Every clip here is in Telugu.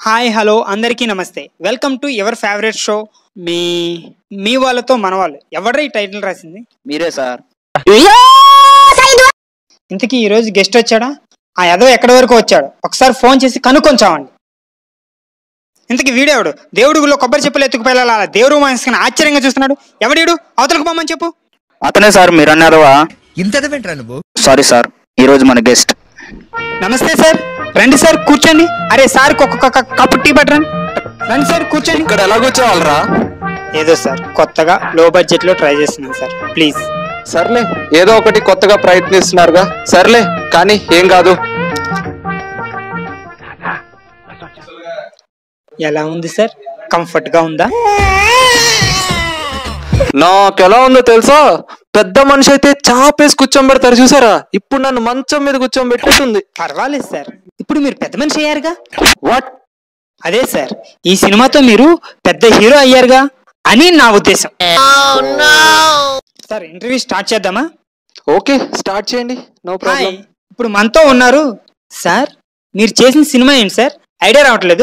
హాయ్ హలో అందరికీ namaste welcome to ever favourite show మీ మీ వాళ్ళతో మన వాళ్ళు ఎవడ్రా ఈ టైటిల్ రాసింది మీరే సార్ ఇంతకీ ఈ రోజు గెస్ట్ వచ్చాడా ఆ ఎదవ ఎక్కడి వరకు వచ్చాడు ఒకసారి ఫోన్ చేసి కనుక్కొని చావండి ఇంతకీ వీడేవాడు దేవుడి గుళ్ళో కొబ్బరి చెప్పులు ఎత్తుకుపోయేలా అలా దేవుడు మనసుకుని ఆశ్చర్యంగా చూస్తున్నాడు ఎవడీడు అవతలకు పోమని చెప్పు అతనే సార్ మీరు అన్నారువా ఇంత వెంట్రా నువ్వు సారీ సార్ ఈ రోజు మన గెస్ట్ నమస్తే సార్ రండి సార్ కూర్చోండి అరే సార్ ఒక్కొక్క కప్పు టీ పట్టరండి రండి సార్ కూర్చోండి ఇక్కడ ఎలా కూర్చోవాలరా ఏదో సార్ కొత్తగా లో బడ్జెట్ లో ట్రై చేస్తున్నాను సార్ ప్లీజ్ సర్లే ఏదో ఒకటి కొత్తగా ప్రయత్నిస్తున్నారుగా సర్లే కానీ ఏం కాదు ఎలా ఉంది సార్ కంఫర్ట్ గా ఉందా నాకు ఎలా ఉందో తెలుసా పెద్ద మనిషి అయితే చాపేసి కూర్చోబెడతారు చూసారా ఇప్పుడు నన్ను మంచం మీద కూర్చోబెట్టేస్తుంది పర్వాలేదు సార్ ఇప్పుడు మీరు పెద్ద మనిషి అయ్యారుగా వాట్ అదే సార్ ఈ సినిమాతో మీరు పెద్ద హీరో అయ్యారుగా అని నా ఉద్దేశం సార్ ఇంటర్వ్యూ స్టార్ట్ చేద్దామా ఓకే స్టార్ట్ చేయండి నో హాయ్ ప్రాబ్లం ఇప్పుడు మనతో ఉన్నారు సార్ మీరు చేసిన సినిమా ఏంటి సార్ ఐడియా రావట్లేదు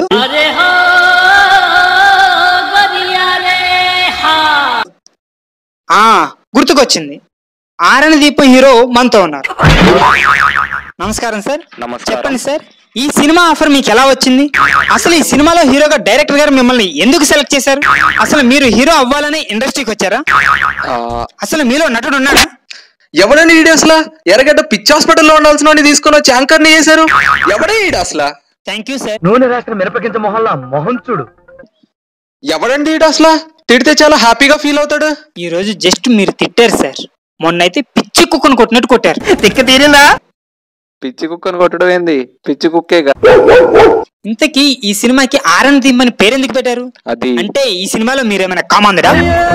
ఆ గుర్తుకొచ్చింది ఆరణ దీపం హీరో మనతో ఉన్నారు నమస్కారం సార్ నమస్కారం. చెప్పండి సార్ ఈ సినిమా ఆఫర్ మీకు ఎలా వచ్చింది అసలు ఈ సినిమాలో హీరోగా డైరెక్టర్ గారు మిమ్మల్ని ఎందుకు సెలెక్ట్ చేశారు అసలు మీరు హీరో అవ్వాలని ఇండస్ట్రీకి వచ్చారా అసలు మీలో నటుడు ఉన్నాడా ఎవడని ఈడు అసలు ఎరగడ్డ పిచ్చి హాస్పిటల్లో ఉండాల్సిన వాడిని తీసుకొని వచ్చి యాంకర్ ని చేశారు ఎవడే ఈడు అసలు థ్యాంక్ యూ సార్ నూనె రాసిన మిరపకించ మొహల్లా మొహం చూడు ఎవడండి ఈడు అసలు తిడితే చాలా హ్యాపీగా ఫీల్ అవుతాడు ఈ రోజు జస్ట్ మీరు తిట్టారు సార్ మొన్నైతే పిచ్చి కుక్కను కొట్టినట్టు కొట్టారు తిక్క తీరిందా పిచ్చి కుక్కను కొట్టడం ఏంది పిచ్చి కుక్కేగా ఇంతకీ ఈ సినిమాకి ఆరణ దీపం అని పేరెందుకు పెట్టారు అది అంటే ఈ సినిమాలో మీరేమైనా కామాందరా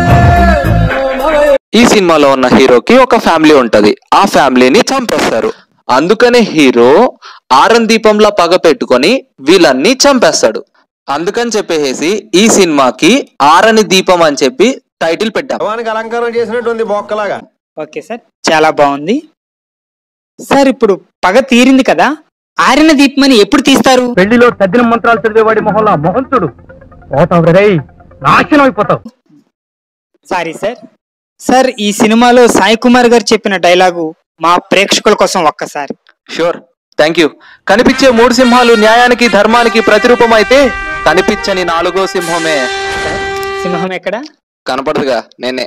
ఈ సినిమాలో ఉన్న హీరోకి ఒక ఫ్యామిలీ ఉంటది ఆ ఫ్యామిలీని చంపేస్తారు అందుకనే హీరో ఆరన్ దీపంలా పగ పెట్టుకొని వీళ్ళన్ని చంపేస్తాడు అందుకని చెప్పేసి ఈ సినిమాకి ఆరని దీపం అని చెప్పి టైటిల్ పెట్టాం భవానికి అలంకారం చేసినట్టుంది బొక్కలాగా ఓకే సార్ చాలా బాగుంది సార్ ఇప్పుడు పగ తీరింది కదా ఆరిన దీపం అని ఎప్పుడు తీస్తారు పెళ్లిలో తద్దిన మంత్రాలు చదివేవాడి మొహల్లా మొహం చూడు పోతావు రే నాశనం అయిపోతావు సారీ సార్ సార్ ఈ సినిమాలో సాయి కుమార్ గారు చెప్పిన డైలాగు మా ప్రేక్షకుల కోసం ఒక్కసారి షూర్ థ్యాంక్ యూ కనిపించే మూడు సింహాలు న్యాయానికి ధర్మానికి ప్రతిరూపం అయితే కనిపించని నాలుగో సింహమే సార్ సింహం ఎక్కడ కనపడదుగా నేనే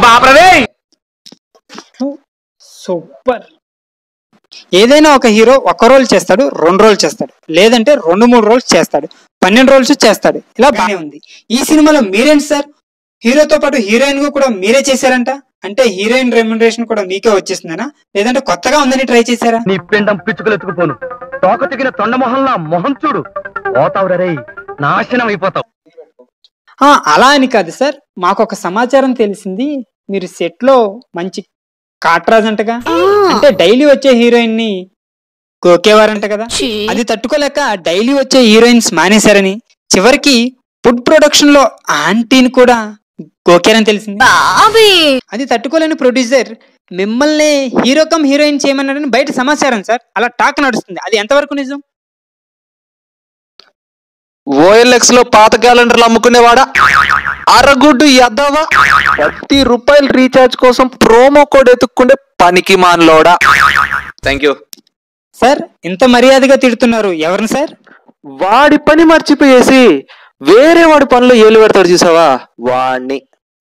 సూపర్ ఏదైనా ఒక హీరో ఒక రోల్ చేస్తాడు రెండు రోల్ చేస్తాడు లేదంటే రెండు మూడు రోల్స్ చేస్తాడు పన్నెండు రోల్స్ చేస్తాడు ఇలా బానే ఉంది ఈ సినిమాలో మీరేంటి సార్ హీరోతో పాటు హీరోయిన్ గా కూడా మీరే చేశారంట అంటే హీరోయిన్ రెమ్యునరేషన్ కూడా మీకే వచ్చేసిందనా లేదంటే కొత్తగా ఉందని ట్రై చేశారా నీ పిండం పిచ్చుకలు ఎత్తుకుపోను తోక తెగిన తొండ మొహల్లా మొహం చూడు పోతావు రే నాశనం అయిపోతావు ఆ, అలా అని కాదు సార్ మాకు ఒక సమాచారం తెలిసింది మీరు సెట్ లో మంచి కాట్రాజ్ అంటగా అంటే డైలీ వచ్చే హీరోయిన్ ని గోకేవారంట కదా అది తట్టుకోలేక డైలీ వచ్చే హీరోయిన్స్ మానేశారని చివరికి ఫుడ్ ప్రొడక్షన్ లో ఆంటీని కూడా గోకారని తెలిసింది అది తట్టుకోలేని ప్రొడ్యూసర్ మిమ్మల్ని హీరో కమ్ హీరోయిన్ చేయమన్నారని బయట సమాచారం సార్ అలా టాక్ నడుస్తుంది అది ఎంతవరకు నిజం ఓఎల్ఎక్స్ లో పాత క్యాలెండర్లు అమ్ముకునేవాడా అరగుడ్డు ఎద్దవా ప్రతి రూపాయలు రీఛార్జ్ కోసం ప్రోమో కోడ్ ఎత్తుక్కుండే పనికి మాన్లోడా థ్యాంక్ యూ సార్ ఇంత మర్యాదగా తిడుతున్నారు ఎవరిని సార్ వాడి పని మర్చిపోయేసి వేరే వాడి పనిలో ఏలు పెడతాడు చూసావా వాడిని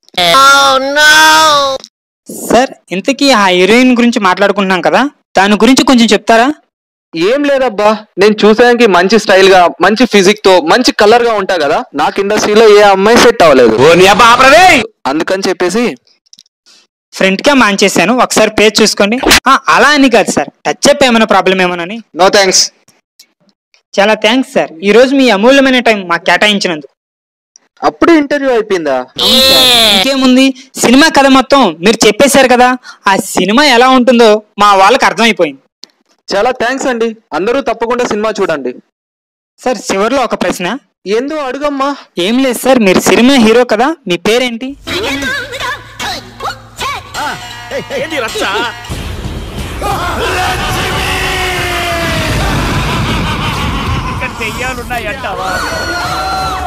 సార్ ఇంతకీ ఆ హీరోయిన్ గురించి మాట్లాడుకుంటున్నాం కదా దాని గురించి కొంచెం చెప్తారా ఏం లేదబ్బా నేను చూసానికి మంచి స్టైల్ గా మంచి ఫిజిక్ తో మంచి కలర్ గా ఉంటా కదా నాకు ఇండస్ట్రీలో ఏ అమ్మాయి సెట్ అవ్వలేదు అందుకని చెప్పేసి ఫ్రంట్ గా మాన్ చేశాను ఒకసారి పేజ్ చూసుకోండి ఆ, అలా అని కాదు సార్ టచ్ అప్ ఏమైనా ప్రాబ్లం ఏమోనని నో థ్యాంక్స్ చాలా థ్యాంక్స్ సార్ ఈ రోజు మీ అమూల్యమైన టైం మాకు కేటాయించినందుకు అప్పుడే ఇంటర్వ్యూ అయిపోయిందా అవును సార్. ఇంకేముంది సినిమా కథ మొత్తం మీరు చెప్పేశారు కదా ఆ సినిమా ఎలా ఉంటుందో మా వాళ్ళకి అర్థమైపోయింది చాలా థ్యాంక్స్ అండి అందరూ తప్పకుండా సినిమా చూడండి సార్ చివరిలో ఒక ప్రశ్న ఏందో అడుగమ్మా ఏం లేదు సార్ మీరు సినిమా హీరో కదా మీ పేరేంటి ఏంటి రచ్చ దెయ్యాలున్నాయంటావా